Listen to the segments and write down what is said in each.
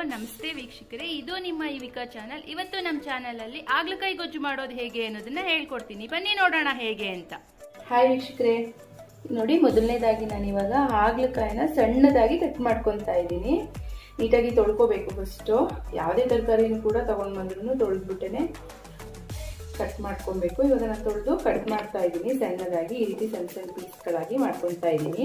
ನಮಸ್ತೆ ವೀಕ್ಷಕರೇ ಇದು ನಿಮ್ಮ ಇವಿಕಾ ಚಾನಲ್ ಇವತ್ತು ನಮ್ಮ ಚಾನಲ್ ಅಲ್ಲಿ ಆಗ್ಲಕಾಯಿ ಗೊಜ್ಜು ಮಾಡೋದು ಹೇಗೆ ಅನ್ನೋದನ್ನ ಹೇಳ್ಕೊಡ್ತೀನಿ ಬನ್ನಿ ನೋಡೋಣ ಹೇಗೆ ಅಂತ ಹಾಯ್ ವೀಕ್ಷಕರೇ ನೋಡಿ ಮೊದಲನೇದಾಗಿ ನಾನು ಇವಾಗ ಹಾಗಲಕಾಯಿನ ಸಣ್ಣದಾಗಿ ಕಟ್ ಮಾಡ್ಕೊತಾ ಇದ್ದೀನಿ ನೀಟಾಗಿ ತೊಳ್ಕೊಬೇಕು ಫಸ್ಟು ಯಾವುದೇ ತರಕಾರಿನೂ ಕೂಡ ತಗೊಂಡು ಬಂದ್ರೂ ತೊಳೆದ್ಬಿಟ್ಟೆ ಕಟ್ ಮಾಡ್ಕೊಬೇಕು ಇವಾಗ ನಾನು ತೊಳೆದು ಕಟ್ ಮಾಡ್ತಾ ಇದ್ದೀನಿ ಸಣ್ಣದಾಗಿ ಈ ರೀತಿ ಸಣ್ಣ ಸಣ್ಣ ಪೀಸ್ಗಳಾಗಿ ಮಾಡ್ಕೊತಾ ಇದ್ದೀನಿ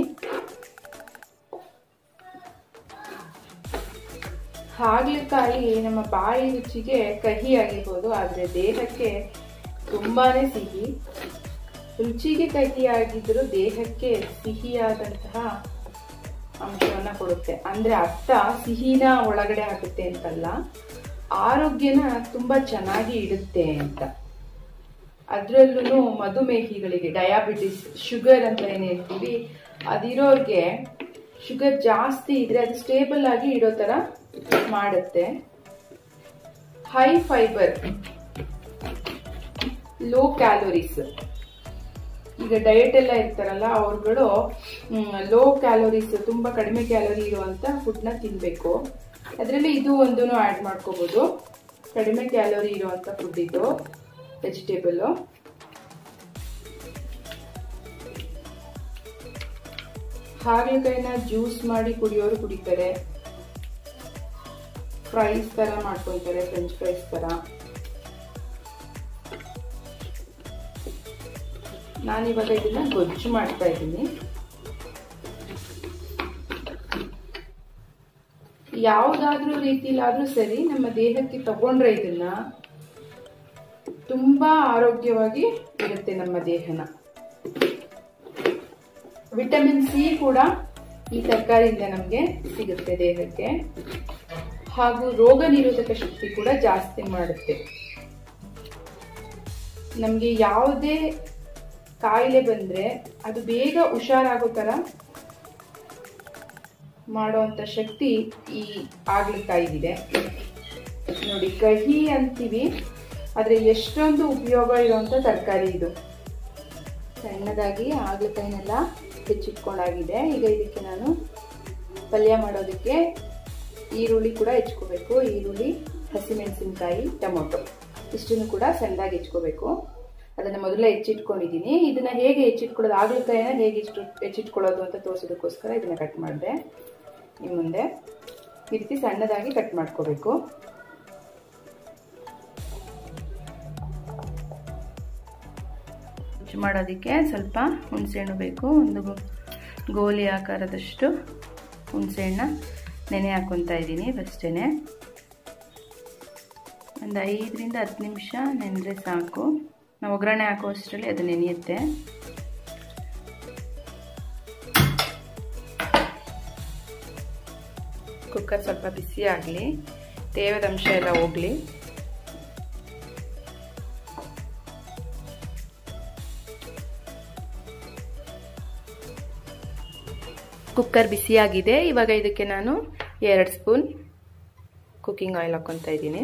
ಹಾಗಲಕಾಯಿ ನಮ್ಮ ಬಾಯಿ ರುಚಿಗೆ ಕಹಿ ಆಗಿರ್ಬೋದು ಆದರೆ ದೇಹಕ್ಕೆ ತುಂಬಾನೇ ಸಿಹಿ ರುಚಿಗೆ ಕಹಿಯಾಗಿದ್ದರೂ ದೇಹಕ್ಕೆ ಸಿಹಿಯಾದಂತಹ ಅಂಶವನ್ನ ಕೊಡುತ್ತೆ ಅಂದ್ರೆ ಅರ್ಥ ಸಿಹಿನ ಒಳಗಡೆ ಹಾಕುತ್ತೆ ಅಂತಲ್ಲ ಆರೋಗ್ಯನ ತುಂಬಾ ಚೆನ್ನಾಗಿ ಇಡುತ್ತೆ ಅಂತ ಅದರಲ್ಲೂ ಮಧುಮೇಹಿಗಳಿಗೆ ಡಯಾಬಿಟಿಸ್ ಶುಗರ್ ಅಂತ ಏನ್ ಹೇಳ್ತೀವಿ ಅದಿರೋರ್ಗೆ ಶುಗರ್ ಜಾಸ್ತಿ ಇದ್ರೆ ಅದು ಸ್ಟೇಬಲ್ ಆಗಿ ಇಡೋ ತರ ಮಾಡುತ್ತೆ ಹೈ ಫೈಬರ್ ಲೋ ಕ್ಯಾಲೋರೀಸ್ ಈಗ ಡಯಟ್ ಎಲ್ಲ ಇರ್ತಾರಲ್ಲ ಅವ್ರುಗಳು ಲೋ ಕ್ಯಾಲೋರೀಸ್ ತುಂಬಾ ಕಡಿಮೆ ಕ್ಯಾಲೋರಿ ಇರುವಂತ ಫುಡ್ನ ತಿನ್ಬೇಕು ಅದರಲ್ಲಿ ಇದು ಒಂದು ಆ್ಯಡ್ ಮಾಡ್ಕೋಬಹುದು ಕಡಿಮೆ ಕ್ಯಾಲೋರಿ ಇರುವಂತ ಫುಡ್ ಇದು ವೆಜಿಟೇಬಲ್ ಹಾಗಲಕಾಯಿನ ಜ್ಯೂಸ್ ಮಾಡಿ ಕುಡಿಯೋರು ಕುಡಿತಾರೆ ಫ್ರೈಸ್ ತರ ಮಾಡ್ಕೊಳ್ತಾರೆ ಫ್ರೆಂಚ್ ಫ್ರೈಸ್ ತರ ನಾನಿವಾಗ ಇದನ್ನ ಗೊಜ್ಜು ಮಾಡ್ತಾ ಇದ್ದೀನಿ ಯಾವುದಾದ್ರೂ ರೀತಿಲಾದ್ರೂ ಸರಿ ನಮ್ಮ ದೇಹಕ್ಕೆ ತಗೊಂಡ್ರೆ ಇದನ್ನ ತುಂಬಾ ಆರೋಗ್ಯವಾಗಿ ಇರುತ್ತೆ ನಮ್ಮ ದೇಹನ ವಿಟಮಿನ್ ಸಿ ಕೂಡ ಈ ತರಕಾರಿಯಿಂದ ನಮಗೆ ಸಿಗುತ್ತೆ ದೇಹಕ್ಕೆ ಹಾಗೂ ರೋಗ ನಿರೋಧಕ ಶಕ್ತಿ ಕೂಡ ಜಾಸ್ತಿ ಮಾಡುತ್ತೆ ನಮಗೆ ಯಾವುದೇ ಕಾಯಿಲೆ ಬಂದ್ರೆ ಅದು ಬೇಗ ಹುಷಾರಾಗೋ ತರ ಮಾಡುವಂತ ಶಕ್ತಿ ಈ ಆಗ್ಲಕಾಯಿಗಿದೆ ನೋಡಿ ಕಹಿ ಅಂತೀವಿ ಆದ್ರೆ ಎಷ್ಟೊಂದು ಉಪಯೋಗ ಇರುವಂತ ತರಕಾರಿ ಇದು ಸಣ್ಣದಾಗಿ ಆಗ್ಲಕಾಯಿನೆಲ್ಲ ಹೆಚ್ಚಿಟ್ಕೊಂಡಾಗಿದೆ ಈಗ ಇದಕ್ಕೆ ನಾನು ಪಲ್ಯ ಮಾಡೋದಕ್ಕೆ ಈರುಳ್ಳಿ ಕೂಡ ಹೆಚ್ಕೋಬೇಕು ಈರುಳ್ಳಿ ಹಸಿಮೆಣಸಿನ್ಕಾಯಿ ಟೊಮೊಟೊ ಇಷ್ಟನ್ನು ಕೂಡ ಸಣ್ಣದಾಗಿ ಹೆಚ್ಕೋಬೇಕು ಅದನ್ನ ಮೊದಲೇ ಹೆಚ್ಚಿಟ್ಕೊಂಡಿದ್ದೀನಿ ಇದನ್ನ ಹೇಗೆ ಹೆಚ್ಚಿಟ್ಕೊಳ್ಳೋದು ಆಗ್ಲಕಾಯಿನ ಹೇಗೆ ಇಷ್ಟು ಹೆಚ್ಚಿಟ್ಕೊಳ್ಳೋದು ಅಂತ ತೋರಿಸೋದಕ್ಕೋಸ್ಕರ ಇದನ್ನ ಕಟ್ ಮಾಡಿದೆ ನಿಮ್ಮ ಮುಂದೆ ಈ ರೀತಿ ಸಣ್ಣದಾಗಿ ಕಟ್ ಮಾಡ್ಕೋಬೇಕು ಮಾಡೋದಕ್ಕೆ ಸ್ವಲ್ಪ ಹುಣಸೆಹಣ್ಣು ಬೇಕು ಒಂದು ಗೋಲಿ ಆಕಾರದಷ್ಟು ಹುಣಸೆಹಣ್ಣ ನೆನೆ ಹಾಕೊತಾ ಇದ್ದೀನಿ ಫಸ್ಟೇ ಒಂದು ಐದರಿಂದ ಹತ್ತು ನಿಮಿಷ ನೆನೆದ್ರೆ ಸಾಕು ನಾವು ಒಗ್ಗರಣೆ ಹಾಕೋ ಅಷ್ಟರಲ್ಲಿ ಅದು ನೆನೆಯುತ್ತೆ ಕುಕ್ಕರ್ ಸ್ವಲ್ಪ ಬಿಸಿ ಆಗಲಿ ತೇವದ ಅಂಶ ಎಲ್ಲ ಹೋಗಲಿ ಕುಕ್ಕರ್ ಬಿಸಿಯಾಗಿದೆ ಇವಾಗ ಇದಕ್ಕೆ ನಾನು ಎರಡು ಸ್ಪೂನ್ ಕುಕ್ಕಿಂಗ್ ಆಯಿಲ್ ಹಾಕ್ಕೊತಾ ಇದ್ದೀನಿ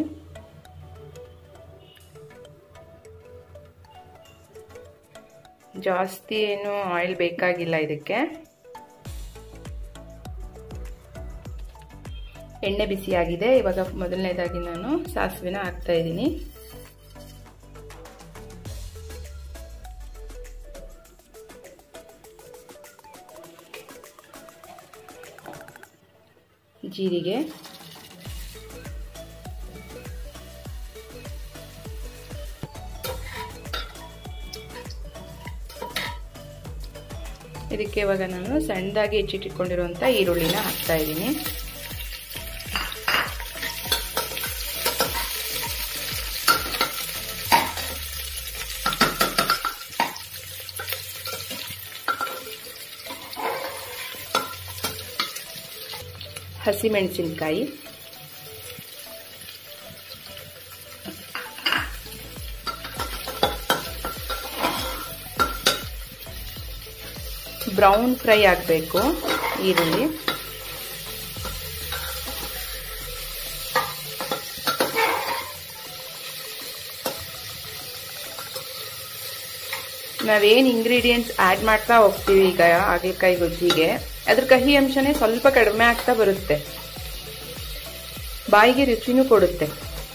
ಜಾಸ್ತಿ ಏನು ಆಯಿಲ್ ಬೇಕಾಗಿಲ್ಲ ಇದಕ್ಕೆ ಎಣ್ಣೆ ಬಿಸಿಯಾಗಿದೆ ಇವಾಗ ಮೊದಲನೇದಾಗಿ ನಾನು ಸಾಸಿವೆನ ಹಾಕ್ತಾ ಇದ್ದೀನಿ ಜೀರಿಗೆ ಇದಕ್ಕೆ ಇವಾಗ ನಾನು ಸಣ್ಣದಾಗಿ ಹೆಚ್ಚಿಟ್ಟಿಟ್ಕೊಂಡಿರುವಂಥ ಈರುಳ್ಳಿನ ಹಾಕ್ತಾ ಇದ್ದೀನಿ ಹಸಿಮೆಣಸಿನ್ಕಾಯಿ ಬ್ರೌನ್ ಫ್ರೈ ಆಗಬೇಕು ಈರುಳ್ಳಿ ನಾವೇನು ಇಂಗ್ರೀಡಿಯೆಂಟ್ಸ್ ಆ್ಯಡ್ ಮಾಡ್ತಾ ಹೋಗ್ತೀವಿ ಈಗ ಹಾಗಲಕಾಯಿ ಗೊಜ್ಜಿಗೆ ಅದ್ರ ಕಹಿ ಅಂಶನೇ ಸ್ವಲ್ಪ ಕಡಿಮೆ ಆಗ್ತಾ ಬರುತ್ತೆ ಬಾಯಿಗೆ ರುಚಿನೂ ಕೊಡುತ್ತೆ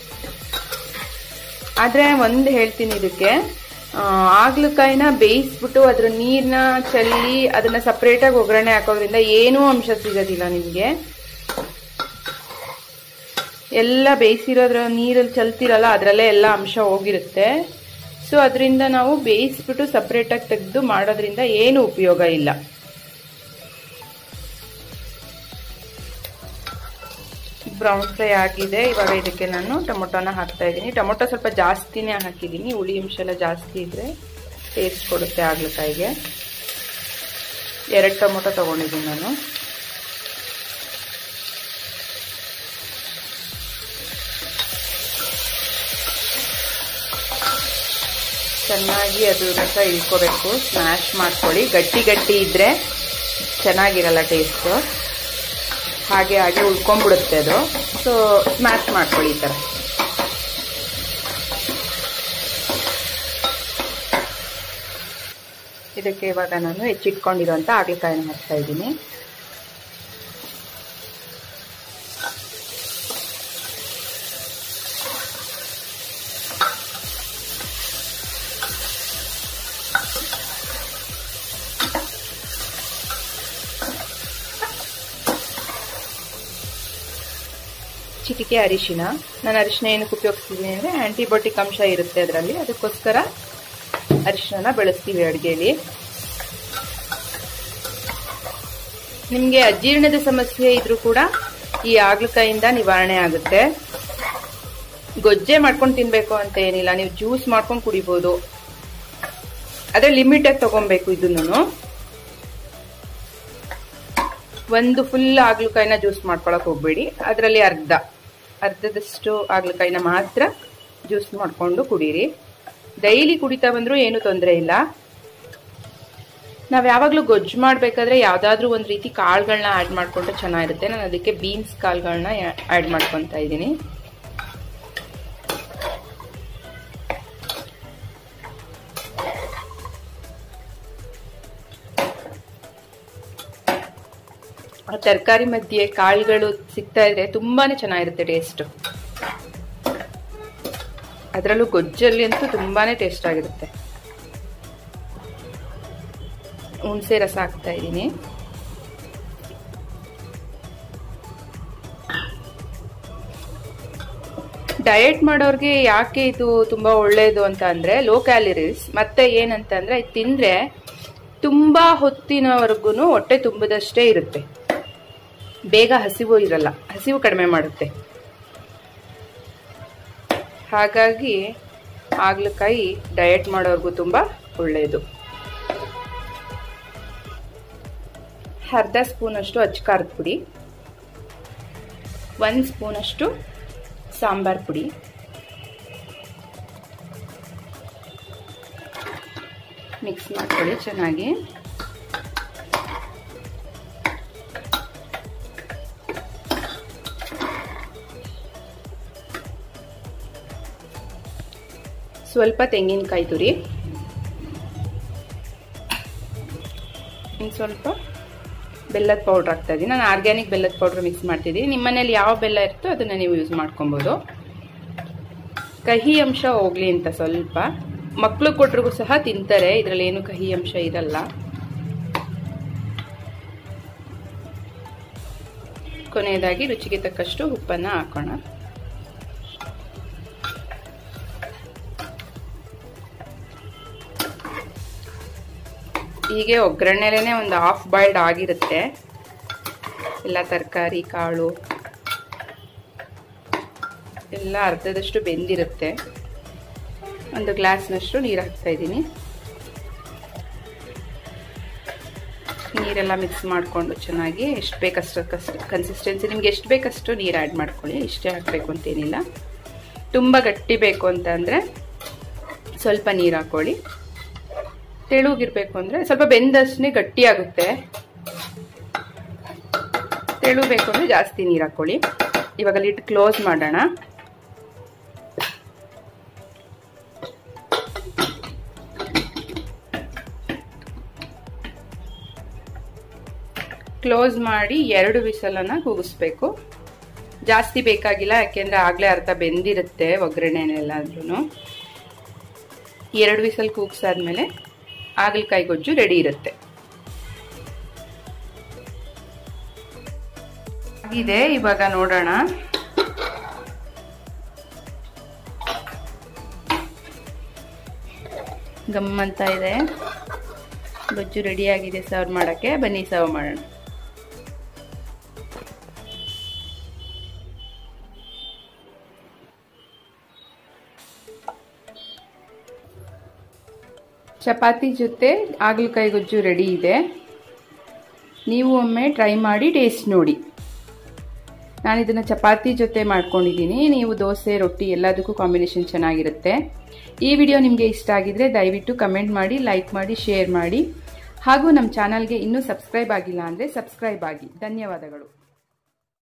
ಆದ್ರೆ ಒಂದು ಹೇಳ್ತೀನಿ ಇದಕ್ಕೆ ಆಗ್ಲಕಾಯಿನ ಬೇಯಿಸ್ಬಿಟ್ಟು ಅದ್ರ ನೀರ್ನ ಚೆಲ್ಲಿ ಅದನ್ನ ಸಪ್ರೇಟಾಗಿ ಒಗ್ಗರಣೆ ಹಾಕೋದ್ರಿಂದ ಏನೂ ಅಂಶ ಸಿಗೋದಿಲ್ಲ ನಿಮಗೆ ಎಲ್ಲ ಬೇಯಿಸಿರೋದ್ರ ನೀರಲ್ಲಿ ಚಲ್ತಿರಲ್ಲ ಅದರಲ್ಲೇ ಎಲ್ಲ ಅಂಶ ಹೋಗಿರುತ್ತೆ ಸೊ ಅದರಿಂದ ನಾವು ಬೇಯಿಸ್ಬಿಟ್ಟು ಸಪ್ರೇಟಾಗಿ ತೆಗೆದು ಮಾಡೋದ್ರಿಂದ ಏನು ಉಪಯೋಗ ಇಲ್ಲ ಬ್ರೌನ್ ಫ್ರೈ ಆಗಿದೆ ಇವಾಗ ಇದಕ್ಕೆ ನಾನು ಟೊಮೊಟೊನ ಹಾಕ್ತಾ ಇದ್ದೀನಿ ಟೊಮೊಟೊ ಸ್ವಲ್ಪ ಜಾಸ್ತಿನೇ ಹಾಕಿದ್ದೀನಿ ಹುಳಿ ಅಂಶ ಎಲ್ಲ ಜಾಸ್ತಿ ಇದ್ರೆ ಟೇಸ್ಟ್ ಕೊಡುತ್ತೆ ಆಗ್ಲಕಾಯಿಗೆ ಎರಡು ಟೊಮೊಟೊ ತಗೊಂಡಿದ್ದೀನಿ ನಾನು ಚೆನ್ನಾಗಿ ಅದು ರಸ ಇಳ್ಕೋಬೇಕು ಸ್ಮ್ಯಾಶ್ ಮಾಡ್ಕೊಳ್ಳಿ ಗಟ್ಟಿ ಗಟ್ಟಿ ಇದ್ರೆ ಚೆನ್ನಾಗಿರಲ್ಲ ಟೇಸ್ಟು ಹಾಗೆ ಹಾಗೆ ಉಳ್ಕೊಂಡ್ಬಿಡುತ್ತೆ ಅದು ಸೊ ಸ್ಮ್ಯಾಶ್ ಮಾಡ್ಕೊಳ್ಳಿ ಈ ಥರ ಇದಕ್ಕೆ ಇವಾಗ ನಾನು ಹೆಚ್ಚಿಟ್ಕೊಂಡಿರುವಂಥ ಹಾಗಲಕಾಯಿನ ಹಾಕ್ತಾ ಇದ್ದೀನಿ ಚಿಟಿಕೆ ಅರಿಶಿನ ನಾನು ಅರಿಶಿನ ಏನಕ್ಕೆ ಉಪಯೋಗಿಸ್ತೀನಿ ಅಂದರೆ ಆಂಟಿಬಯೋಟಿಕ್ ಅಂಶ ಇರುತ್ತೆ ಅದರಲ್ಲಿ ಅದಕ್ಕೋಸ್ಕರ ಅರಿಶಿನ ಬಳಸ್ತೀವಿ ಅಡುಗೆಯಲ್ಲಿ ನಿಮಗೆ ಅಜೀರ್ಣದ ಸಮಸ್ಯೆ ಇದ್ರೂ ಕೂಡ ಈ ಆಗ್ಲಕಾಯಿಂದ ನಿವಾರಣೆ ಆಗುತ್ತೆ ಗೊಜ್ಜೆ ಮಾಡ್ಕೊಂಡು ತಿನ್ಬೇಕು ಅಂತ ಏನಿಲ್ಲ ನೀವು ಜ್ಯೂಸ್ ಮಾಡ್ಕೊಂಡು ಕುಡಿಬೋದು ಅದೇ ಲಿಮಿಟಾಗಿ ತಗೊಬೇಕು ಇದನ್ನು ಒಂದು ಫುಲ್ ಆಗ್ಲಕಾಯಿನ ಜ್ಯೂಸ್ ಮಾಡ್ಕೊಳಕ್ ಹೋಗ್ಬೇಡಿ ಅದರಲ್ಲಿ ಅರ್ಧ ಅರ್ಧದಷ್ಟು ಆಗ್ಲಕಾಯಿನ ಮಾತ್ರ ಜ್ಯೂಸ್ ಮಾಡ್ಕೊಂಡು ಕುಡೀರಿ ಡೈಲಿ ಕುಡಿತಾ ಬಂದರೂ ಏನು ತೊಂದರೆ ಇಲ್ಲ ನಾವು ಯಾವಾಗಲೂ ಗೊಜ್ಜು ಮಾಡಬೇಕಾದ್ರೆ ಯಾವುದಾದ್ರೂ ಒಂದು ರೀತಿ ಕಾಳುಗಳನ್ನ ಆ್ಯಡ್ ಮಾಡಿಕೊಂಡ್ರೆ ಚೆನ್ನಾಗಿರುತ್ತೆ ನಾನು ಅದಕ್ಕೆ ಬೀನ್ಸ್ ಕಾಳುಗಳನ್ನ ಆ್ಯಡ್ ಮಾಡ್ಕೊತಾ ಇದ್ದೀನಿ ಆ ತರಕಾರಿ ಮಧ್ಯೆ ಕಾಳುಗಳು ಸಿಗ್ತಾ ಇದ್ರೆ ತುಂಬಾನೇ ಚೆನ್ನಾಗಿರುತ್ತೆ ಟೇಸ್ಟ್ ಅದರಲ್ಲೂ ಗೊಜ್ಜಲ್ಲಿ ಅಂತೂ ತುಂಬಾನೇ ಟೇಸ್ಟ್ ಆಗಿರುತ್ತೆ ಹುಣಸೆ ರಸ ಹಾಕ್ತಾ ಇದ್ದೀನಿ ಡಯಟ್ ಮಾಡೋರ್ಗೆ ಯಾಕೆ ಇದು ತುಂಬಾ ಒಳ್ಳೇದು ಅಂತ ಅಂದ್ರೆ ಲೋ ಕ್ಯಾಲರೀಸ್ ಮತ್ತೆ ಏನಂತಂದ್ರೆ ಇದು ತಿಂದ್ರೆ ತುಂಬಾ ಹೊತ್ತಿನವರೆಗೂ ಹೊಟ್ಟೆ ತುಂಬದಷ್ಟೇ ಇರುತ್ತೆ ಬೇಗ ಹಸಿವು ಇರಲ್ಲ ಹಸಿವು ಕಡಿಮೆ ಮಾಡುತ್ತೆ ಹಾಗಾಗಿ ಆಗ್ಲಕಾಯಿ ಡಯಟ್ ಮಾಡೋರ್ಗೂ ತುಂಬಾ ಒಳ್ಳೆಯದು ಅರ್ಧ ಸ್ಪೂನಷ್ಟು ಅಚ್ಕಾರದ ಪುಡಿ ಒಂದು ಸ್ಪೂನಷ್ಟು ಸಾಂಬಾರ್ ಪುಡಿ ಮಿಕ್ಸ್ ಮಾಡ್ಕೊಳ್ಳಿ ಚೆನ್ನಾಗಿ ಸ್ವಲ್ಪ ತೆಂಗಿನಕಾಯಿ ತುರಿ ಇನ್ನು ಸ್ವಲ್ಪ ಬೆಲ್ಲದ ಪೌಡ್ರ್ ಹಾಕ್ತಾ ಇದ್ದೀನಿ ನಾನು ಆರ್ಗ್ಯಾನಿಕ್ ಬೆಲ್ಲದ ಪೌಡ್ರ್ ಮಿಕ್ಸ್ ಮಾಡ್ತಿದ್ದೀನಿ ನಿಮ್ಮ ಮನೇಲಿ ಯಾವ ಬೆಲ್ಲ ಇರುತ್ತೋ ಅದನ್ನು ನೀವು ಯೂಸ್ ಮಾಡ್ಕೊಬೋದು ಕಹಿ ಅಂಶ ಹೋಗ್ಲಿ ಅಂತ ಸ್ವಲ್ಪ ಮಕ್ಕಳು ಕೊಟ್ರಿಗೂ ಸಹ ತಿಂತಾರೆ ಇದರಲ್ಲಿ ಏನು ಕಹಿ ಅಂಶ ಇರಲ್ಲ ಕೊನೆಯದಾಗಿ ರುಚಿಗೆ ತಕ್ಕಷ್ಟು ಉಪ್ಪನ್ನು ಹಾಕೋಣ ಹೀಗೆ ಒಗ್ಗರಣೆಲೇ ಒಂದು ಹಾಫ್ ಬಾಯ್ಲ್ಡ್ ಆಗಿರುತ್ತೆ ಎಲ್ಲ ತರಕಾರಿ ಕಾಳು ಎಲ್ಲ ಅರ್ಧದಷ್ಟು ಬೆಂದಿರುತ್ತೆ ಒಂದು ಗ್ಲಾಸ್ನಷ್ಟು ನೀರು ಹಾಕ್ತಾ ಇದ್ದೀನಿ ನೀರೆಲ್ಲ ಮಿಕ್ಸ್ ಮಾಡಿಕೊಂಡು ಚೆನ್ನಾಗಿ ಎಷ್ಟು ಬೇಕಷ್ಟು ಕಷ್ಟು ಕನ್ಸಿಸ್ಟೆನ್ಸಿ ನಿಮ್ಗೆ ಎಷ್ಟು ಬೇಕಷ್ಟು ನೀರು ಆ್ಯಡ್ ಮಾಡ್ಕೊಳ್ಳಿ ಇಷ್ಟೇ ಹಾಕಬೇಕು ಅಂತೇನಿಲ್ಲ ತುಂಬ ಗಟ್ಟಿ ಬೇಕು ಅಂತ ಅಂದರೆ ಸ್ವಲ್ಪ ನೀರು ಹಾಕ್ಕೊಳ್ಳಿ ತೆಳುಗಿರ್ಬೇಕು ಅಂದರೆ ಸ್ವಲ್ಪ ಬೆಂದಷ್ಟೇ ಗಟ್ಟಿ ಆಗುತ್ತೆ ತೆಳು ಬೇಕು ಅಂದರೆ ಜಾಸ್ತಿ ನೀರು ಹಾಕ್ಕೊಳ್ಳಿ ಇವಾಗ ಲಿಡ್ ಕ್ಲೋಸ್ ಮಾಡೋಣ ಕ್ಲೋಸ್ ಮಾಡಿ ಎರಡು ವಿಸಲನ್ನು ಕೂಗಿಸ್ಬೇಕು ಜಾಸ್ತಿ ಬೇಕಾಗಿಲ್ಲ ಯಾಕೆಂದರೆ ಆಗಲೇ ಅರ್ಧ ಬೆಂದಿರುತ್ತೆ ಒಗ್ಗರಣೆನೆಲ್ಲಾದ್ರೂ ಎರಡು ವಿಸಲ್ ಕೂಗ್ಸಾದ್ಮೇಲೆ ಹಾಗಲಕಾಯಿ ಗೊಜ್ಜು ರೆಡಿ ಇರುತ್ತೆ ಆಗಿದೆ ಇವಾಗ ನೋಡೋಣ ಗಮ್ಮಂತ ಇದೆ ಗೊಜ್ಜು ರೆಡಿಯಾಗಿದೆ ಸರ್ವ್ ಮಾಡೋಕ್ಕೆ ಬನ್ನಿ ಸರ್ವ್ ಮಾಡೋಣ ಚಪಾತಿ ಜೊತೆ ಹಾಗಲಕಾಯಿ ಗೊಜ್ಜು ರೆಡಿ ಇದೆ ನೀವು ಒಮ್ಮೆ ಟ್ರೈ ಮಾಡಿ ಟೇಸ್ಟ್ ನೋಡಿ ನಾನು ಇದನ್ನು ಚಪಾತಿ ಜೊತೆ ಮಾಡ್ಕೊಂಡಿದ್ದೀನಿ ನೀವು ದೋಸೆ ರೊಟ್ಟಿ ಎಲ್ಲದಕ್ಕೂ ಕಾಂಬಿನೇಷನ್ ಚೆನ್ನಾಗಿರುತ್ತೆ ಈ ವಿಡಿಯೋ ನಿಮಗೆ ಇಷ್ಟ ಆಗಿದ್ರೆ ದಯವಿಟ್ಟು ಕಮೆಂಟ್ ಮಾಡಿ ಲೈಕ್ ಮಾಡಿ ಶೇರ್ ಮಾಡಿ ಹಾಗೂ ನಮ್ಮ ಚಾನಲ್ಗೆ ಇನ್ನೂ ಸಬ್ಸ್ಕ್ರೈಬ್ ಆಗಿಲ್ಲ ಅಂದರೆ ಸಬ್ಸ್ಕ್ರೈಬ್ ಆಗಿ ಧನ್ಯವಾದಗಳು